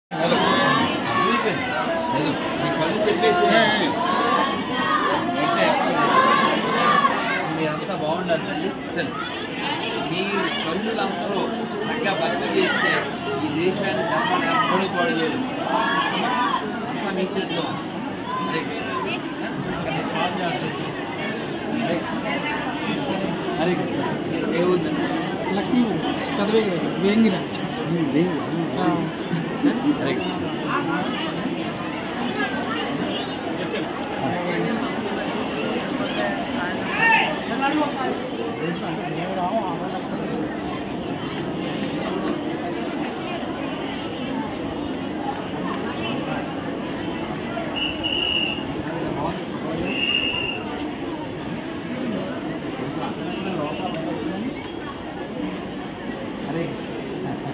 లేదు మీ కళ్ళు చెప్పేసి అయితే మీరంతా బాగుండాలి తల్లి తల్లి మీ కళ్ళులందరూ చక్కగా భక్తి చేస్తే ఈ దేశాన్ని ధర్మాన్ని ఎప్పుడూ పాడు చేయలేదు అంతా మీ చేతిలో ఉంది. హరే కృష్ణ హరే కృష్ణ ఏ ఊరినండి లక్ష్మీ పెద్దవేగి వేంగిన హరే కృష్ణ హరే కృష్ణ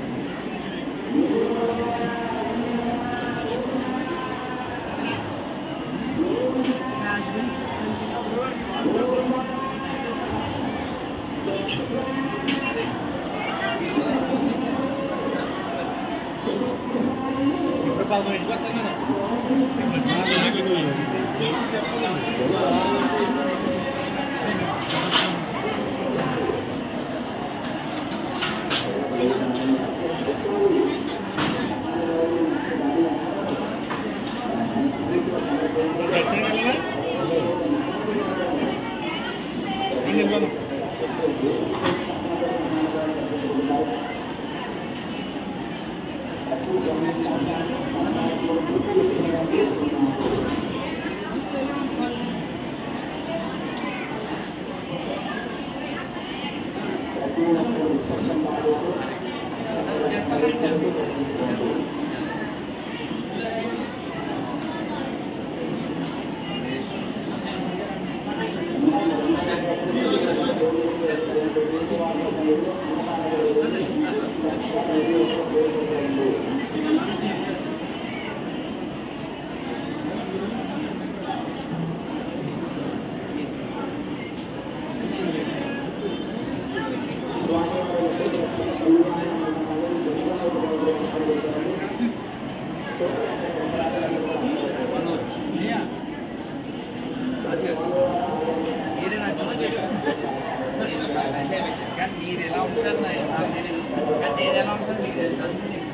మీరే నాకు ఫోన్ చేశారు నేను నాకు మెసేజ్ పెట్టాను కానీ మీరు ఎలా ఉంటారు నాకు నాకు తెలియదు కానీ నేను ఎలా ఉంటాను మీకు తెలుసు అందుకే నేను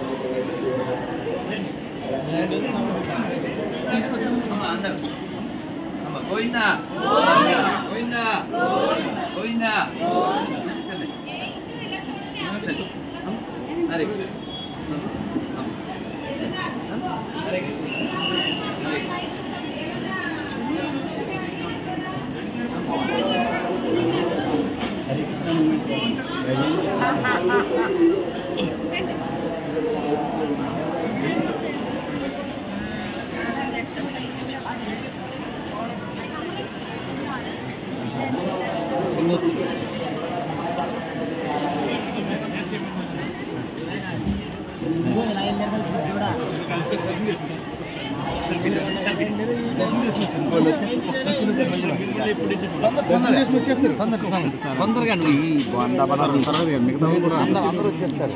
ఇవ్వను. అమ్మ, అందరూ అమ్మ, గోవిందా గోవిందా గోవిందా హరే హరే హరే తొందరగా నువ్వు ఈ మిగతా కూడా అందరూ అందరూ వచ్చేస్తారు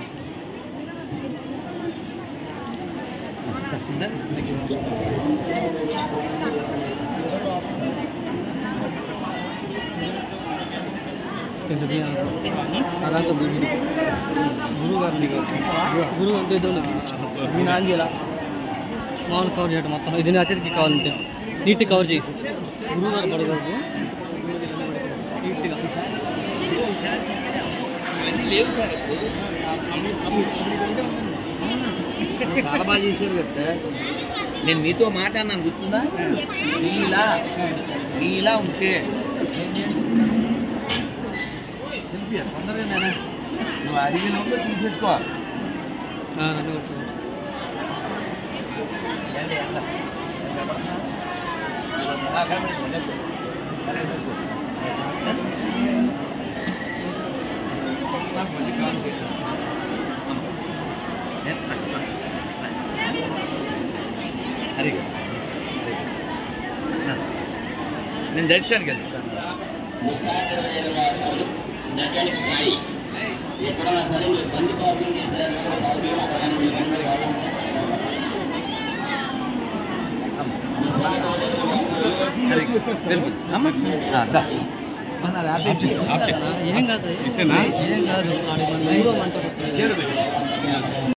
అదంతా గురువు గురువు గారు నీకు గురువు అంటే ఇదో మీ నాన్న చేయాల మామూలు కవర్ చేయడం మొత్తం ఇది నా చేతికి కావాలంటే నీట్గా కవర్ చేయి గురువు గారు పడకూడదు నీట్గా ఇవన్నీ లేవు సార్ ఇప్పుడు చాలా బాగా చేశారు కదా సార్ నేను మీతో మాట అన్నాను గుర్తుందా మీలా మీలా ఉంటే తెలిపి తొందరగా నేను నువ్వు అడిగిన లోపల తీసేసుకోవాలి రెండు కొట్టు. ఎండ, ఎండ. కనపడుతుందా? ఆ, కనపడుతుంది. లేదు. సరే, లేదు. నాకు మళ్ళీ కాల్ చేయండి. నేను నచ్చుతాను. హరి నేను దర్శనానికి వెళ్తాను మెకానిక్ సాయి ఎక్కడన్నా సరే మీరు బండి పార్కింగ్ చేశారు పార్కింగ్ అక్కడ మీరు బండి కావాలంటే అది వెళ్ళిపో. అమ్మ. ఆ, దా. మన ఆపేసి. ఏం కాదు ఇసేనా? ఏం కాదు ఆడికి మన ఊరు మంటకు వస్తుంది ఏడు పెట్టు.